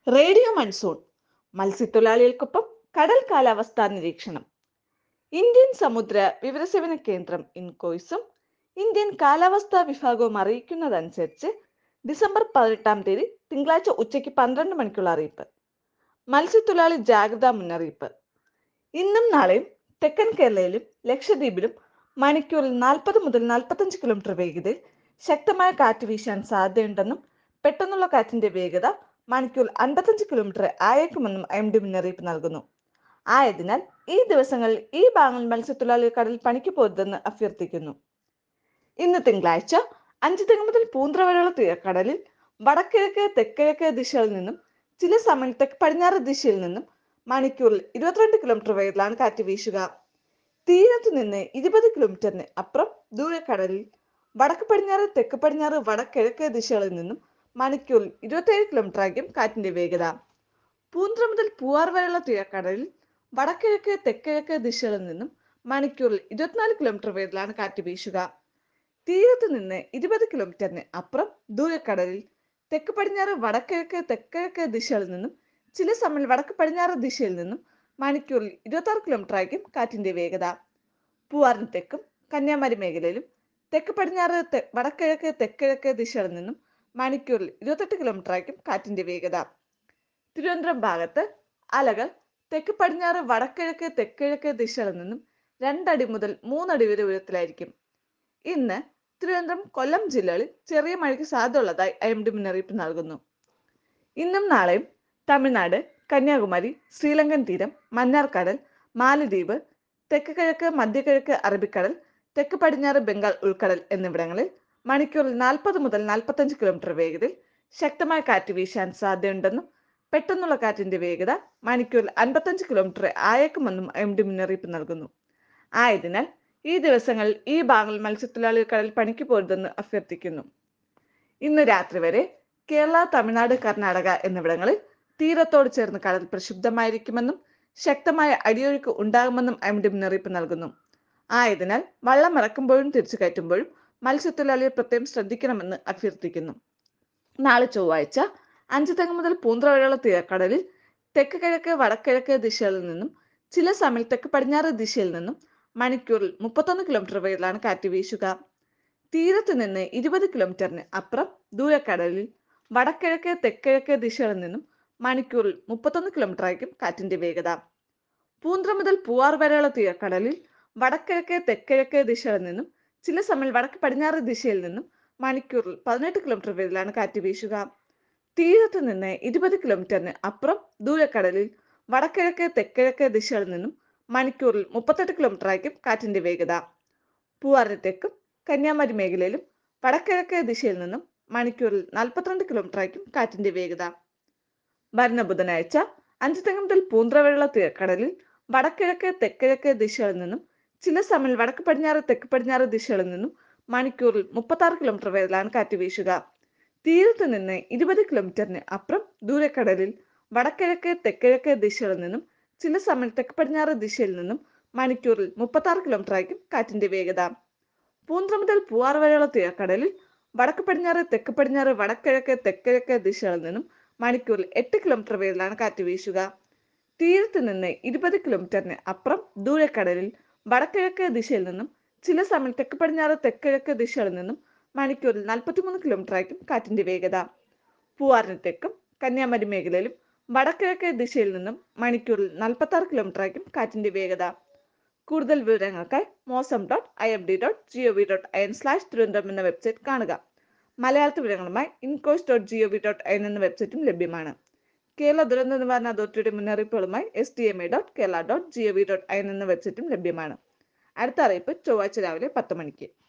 radio monsoon മത്സ്യത്തൊഴിലാളികൾക്കൊപ്പം കടൽ കാലാവസ്ഥാ നിരീക്ഷണം ഇന്ത്യൻ സമുദ്ര വിവരസേവന കേന്ദ്രം ഇൻകോയ്സും ഇന്ത്യൻ കാലാവസ്ഥാ വിഭാഗവും അറിയിക്കുന്നതനുസരിച്ച് ഡിസംബർ പതിനെട്ടാം തീയതി തിങ്കളാഴ്ച ഉച്ചയ്ക്ക് പന്ത്രണ്ട് മണിക്കുള്ള അറിയിപ്പ് മത്സ്യത്തൊഴിലാളി ജാഗ്രതാ മുന്നറിയിപ്പ് ഇന്നും നാളെയും തെക്കൻ കേരളയിലും ലക്ഷദ്വീപിലും മണിക്കൂറിൽ നാൽപ്പത് മുതൽ നാൽപ്പത്തഞ്ച് കിലോമീറ്റർ വേഗതയിൽ ശക്തമായ കാറ്റ് വീശാൻ സാധ്യതയുണ്ടെന്നും പെട്ടെന്നുള്ള കാറ്റിന്റെ വേഗത മണിക്കൂർ അൻപത്തഞ്ച് കിലോമീറ്റർ ആയേക്കുമെന്നും എം ഡി മുന്നറിയിപ്പ് നൽകുന്നു ആയതിനാൽ ഈ ദിവസങ്ങളിൽ ഈ ഭാഗങ്ങളിൽ മത്സ്യത്തൊഴിലാളികൾ കടലിൽ പണിക്ക് പോരുതെന്ന് അഭ്യർത്ഥിക്കുന്നു ഇന്ന് തിങ്കളാഴ്ച അഞ്ച് തെങ്ങ് മുതൽ പൂന്ത്ര വരെയുള്ള തീരക്കടലിൽ വടക്കിഴക്ക് തെക്കിഴക്ക് ദിശയിൽ നിന്നും ചില സമയം തെക്ക് പടിഞ്ഞാറ് ദിശയിൽ നിന്നും മണിക്കൂറിൽ ഇരുപത്തിരണ്ട് കിലോമീറ്റർ വേഗത്തിലാണ് കാറ്റ് വീശുക തീരത്ത് നിന്ന് ഇരുപത് കിലോമീറ്ററിന് അപ്പുറം ദൂരക്കടലിൽ വടക്ക് പടിഞ്ഞാറ് തെക്ക് പടിഞ്ഞാറ് വടക്കിഴക്ക് ദിശകളിൽ നിന്നും മണിക്കൂറിൽ ഇരുപത്തിയേഴ് കിലോമീറ്റർ ആയിരിക്കും കാറ്റിന്റെ വേഗത പൂന്ത്ര മുതൽ പൂവാർ വരെയുള്ള തീരക്കടലിൽ വടക്കിഴക്ക് തെക്കിഴക്ക് ദിശകളിൽ നിന്നും മണിക്കൂറിൽ ഇരുപത്തിനാല് കിലോമീറ്റർ വേഗത്തിലാണ് കാറ്റ് വീശുക തീരത്ത് നിന്ന് ഇരുപത് കിലോമീറ്ററിന് അപ്പുറം ദൂരക്കടലിൽ തെക്ക് പടിഞ്ഞാറ് വടക്കിഴക്ക് തെക്കിഴക്ക് ദിശകളിൽ നിന്നും ചില സമയം വടക്ക് പടിഞ്ഞാറ് ദിശയിൽ നിന്നും മണിക്കൂറിൽ ഇരുപത്തി ആറ് കിലോമീറ്റർ ആയിരിക്കും കാറ്റിന്റെ വേഗത പൂവാറിന് തെക്കും കന്യാകുമാരി മേഖലയിലും തെക്ക് പടിഞ്ഞാറ് തെ- വടക്കിഴക്ക് തെക്കിഴക്ക് ദിശകളിൽ നിന്നും മണിക്കൂറിൽ ഇരുപത്തെട്ട് കിലോമീറ്റർ ആയിരിക്കും കാറ്റിന്റെ വേഗത തിരുവനന്തപുരം ഭാഗത്ത് അലകൾ തെക്ക് പടിഞ്ഞാറ് വടക്കിഴക്ക് തെക്കിഴക്ക് ദിശകളിൽ നിന്നും രണ്ടടി മുതൽ മൂന്നടി വരെ ഉയരത്തിലായിരിക്കും ഇന്ന് തിരുവനന്തപുരം കൊല്ലം ജില്ലകളിൽ ചെറിയ മഴയ്ക്ക് സാധ്യതയുള്ളതായി ഐ എം ഡി മുന്നറിയിപ്പ് നൽകുന്നു ഇന്നും നാളെയും തമിഴ്നാട് കന്യാകുമാരി ശ്രീലങ്കൻ തീരം മന്നാർക്കടൽ മാലദ്വീപ് തെക്ക് കിഴക്ക് മധ്യകിഴക്ക് അറബിക്കടൽ തെക്ക് പടിഞ്ഞാറ് ബംഗാൾ ഉൾക്കടൽ എന്നിവിടങ്ങളിൽ മണിക്കൂറിൽ നാൽപ്പത് മുതൽ നാൽപ്പത്തഞ്ച് കിലോമീറ്റർ വേഗതയിൽ ശക്തമായ കാറ്റ് വീശാൻ സാധ്യതയുണ്ടെന്നും പെട്ടെന്നുള്ള കാറ്റിന്റെ വേഗത മണിക്കൂറിൽ അൻപത്തഞ്ച് കിലോമീറ്റർ ആയേക്കുമെന്നും എം ഡി മുന്നറിയിപ്പ് നൽകുന്നു ആയതിനാൽ ഈ ദിവസങ്ങളിൽ ഈ ഭാഗങ്ങളിൽ മത്സ്യത്തൊഴിലാളികൾ കടൽ പണിക്ക് പോരുതെന്ന് അഭ്യർത്ഥിക്കുന്നു ഇന്ന് രാത്രി വരെ കേരള തമിഴ്നാട് കർണാടക എന്നിവിടങ്ങളിൽ തീരത്തോട് ചേർന്ന് കടൽ പ്രക്ഷുബ്ധമായിരിക്കുമെന്നും ശക്തമായ അടിയൊഴുക്ക് ഉണ്ടാകുമെന്നും എം ഡി മുന്നറിയിപ്പ് നൽകുന്നു ആയതിനാൽ വള്ളം ഇറക്കുമ്പോഴും തിരിച്ചു കയറ്റുമ്പോഴും മത്സ്യത്തൊഴിലാളികൾ പ്രത്യേകം ശ്രദ്ധിക്കണമെന്ന് അഭ്യർത്ഥിക്കുന്നു നാളെ ചൊവ്വാഴ്ച അഞ്ച് തെങ്ങ് മുതൽ പൂന്ത്ര വരെയുള്ള തീരക്കടലിൽ തെക്ക് കിഴക്ക് വടക്കിഴക്ക് ദിശകളിൽ നിന്നും ചില സമയം തെക്ക് പടിഞ്ഞാറ് ദിശയിൽ നിന്നും മണിക്കൂറിൽ മുപ്പത്തൊന്ന് കിലോമീറ്റർ വേഗത്തിലാണ് കാറ്റ് വീശുക തീരത്ത് നിന്ന് ഇരുപത് കിലോമീറ്ററിന് അപ്പുറം ദൂരക്കടലിൽ വടക്കിഴക്ക് തെക്കിഴക്ക് ദിശകളിൽ നിന്നും മണിക്കൂറിൽ മുപ്പത്തൊന്ന് കിലോമീറ്റർ ആയിരിക്കും കാറ്റിന്റെ വേഗത പൂന്ത്ര മുതൽ പൂവാർ വരെയുള്ള തീരക്കടലിൽ വടക്കിഴക്ക് തെക്കിഴക്ക് ദിശകളിൽ നിന്നും ചില സമയം വടക്ക് പടിഞ്ഞാറ് ദിശയിൽ നിന്നും മണിക്കൂറിൽ പതിനെട്ട് കിലോമീറ്റർ വേഗത്തിലാണ് കാറ്റ് വീശുക തീരത്ത് നിന്ന് ഇരുപത് കിലോമീറ്ററിന് അപ്പുറം ദൂരക്കടലിൽ വടക്കിഴക്ക് തെക്കിഴക്ക് ദിശകളിൽ നിന്നും മണിക്കൂറിൽ മുപ്പത്തെട്ട് കിലോമീറ്റർ ആയിരിക്കും കാറ്റിന്റെ വേഗത പൂവാറിന് തെക്കും കന്യാകുമാരി മേഖലയിലും വടക്കിഴക്ക് ദിശയിൽ നിന്നും മണിക്കൂറിൽ നാൽപ്പത്തിരണ്ട് കിലോമീറ്റർ ആയിരിക്കും കാറ്റിന്റെ വേഗത വരുന്ന ബുധനാഴ്ച അഞ്ച് തെങ്ങ് മുതൽ പൂന്ത്ര വരെയുള്ള തീരക്കടലിൽ വടക്കിഴക്ക് തെക്കിഴക്ക് ദിശകളിൽ നിന്നും ചില സമയം വടക്ക് പടിഞ്ഞാറ് തെക്ക് പടിഞ്ഞാറ് ദിശകളിൽ നിന്നും മണിക്കൂറിൽ മുപ്പത്തി ആറ് കിലോമീറ്റർ വേഗത്തിലാണ് കാറ്റ് വീശുക തീരത്ത് നിന്ന് ഇരുപത് കിലോമീറ്ററിന് അപ്പുറം ദൂരക്കടലിൽ വടക്കിഴക്ക് തെക്കിഴക്ക് ദിശകളിൽ നിന്നും ചില സമയം തെക്ക് പടിഞ്ഞാറ് ദിശയിൽ നിന്നും മണിക്കൂറിൽ മുപ്പത്തി ആറ് കിലോമീറ്റർ ആയിരിക്കും കാറ്റിന്റെ വേഗത പൂന്ത്ര മുതൽ പൂവാർ വരെയുള്ള തീരക്കടലിൽ വടക്ക് പടിഞ്ഞാറ് തെക്ക് പടിഞ്ഞാറ് വടക്കിഴക്ക് തെക്കിഴക്ക് ദിശകളിൽ നിന്നും മണിക്കൂറിൽ എട്ട് കിലോമീറ്റർ വേഗത്തിലാണ് കാറ്റ് വീശുക തീരത്ത് നിന്ന് ഇരുപത് കിലോമീറ്ററിന് അപ്പുറം ദൂരക്കടലിൽ വടക്കിഴക്ക് ദിശയിൽ നിന്നും ചില സമയം തെക്ക് പടിഞ്ഞാറ് തെക്കിഴക്ക് ദിശകളിൽ നിന്നും മണിക്കൂറിൽ നാൽപ്പത്തിമൂന്ന് കിലോമീറ്റർ ആയിരിക്കും കാറ്റിന്റെ വേഗത പൂവാറിന് തെക്കും കന്യാകുമാരി മേഖലയിലും വടക്കിഴക്ക് ദിശയിൽ നിന്നും മണിക്കൂറിൽ നാൽപ്പത്തി ആറ് കിലോമീറ്റർ ആയിരിക്കും കാറ്റിന്റെ വേഗത കൂടുതൽ വിവരങ്ങൾക്കായി mausam dot I F D dot G O V dot I N slash Thiruvananthapuram എന്ന വെബ്സൈറ്റ് കാണുക മലയാളത്തിൽ വിവരങ്ങളുമായി incois dot G O V dot I N എന്ന വെബ്സൈറ്റും ലഭ്യമാണ് കേരള ദുരന്ത നിവാരണ അതോറിറ്റിയുടെ മുന്നറിയിപ്പുകളുമായി S T M A dot Kerala dot G O V dot I N എന്ന വെബ്സൈറ്റും ലഭ്യമാണ് അടുത്ത അറിയിപ്പ് ചൊവ്വാഴ്ച രാവിലെ പത്ത് മണിക്ക്